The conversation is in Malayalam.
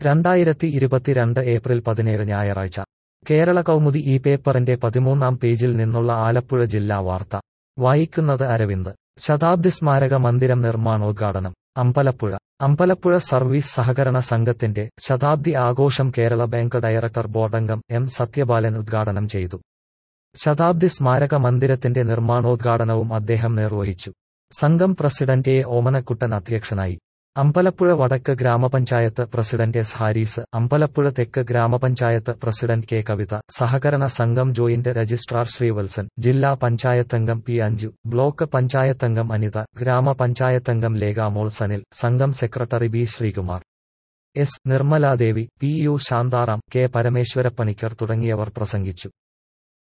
രണ്ടായിരത്തി ഇരുപത്തിരണ്ട് ഏപ്രിൽ പതിനേഴ് ഞായറാഴ്ച കേരള കൗമുദി ഈ പേപ്പറിന്റെ പതിമൂന്നാം പേജിൽ നിന്നുള്ള ആലപ്പുഴ ജില്ലാ വാർത്ത വായിക്കുന്നത് അരവിന്ദ് ശതാബ്ദി സ്മാരക മന്ദിരം നിർമ്മാണോദ്ഘാടനം അമ്പലപ്പുഴ അമ്പലപ്പുഴ സർവീസ് സഹകരണ സംഘത്തിന്റെ ശതാബ്ദി ആഘോഷം കേരള ബാങ്ക് ഡയറക്ടർ ബോർഡംഗം എം സത്യപാലൻ ഉദ്ഘാടനം ചെയ്തു ശതാബ്ദി സ്മാരക മന്ദിരത്തിന്റെ നിർമ്മാണോദ്ഘാടനവും അദ്ദേഹം നിർവഹിച്ചു സംഘം പ്രസിഡന്റ് എ ഓമനക്കുട്ടൻ അധ്യക്ഷനായി അമ്പലപ്പുഴ വടക്ക് ഗ്രാമപഞ്ചായത്ത് പ്രസിഡന്റ് എസ് ഹാരീസ് അമ്പലപ്പുഴ തെക്ക് ഗ്രാമപഞ്ചായത്ത് പ്രസിഡന്റ് കെ കവിത സഹകരണ സംഘം ജോയിന്റ് രജിസ്ട്രാർ ശ്രീവത്സൻ ജില്ലാ പഞ്ചായത്തംഗം പി അഞ്ജു ബ്ലോക്ക് പഞ്ചായത്തംഗം അനിത ഗ്രാമപഞ്ചായത്തംഗം ലേഖാമോൾ സനിൽ സംഘം secretary B Sreekumar S Nirmaladevi P U Santharam K Parameswarappanicker തുടങ്ങിയവർ പ്രസംഗിച്ചു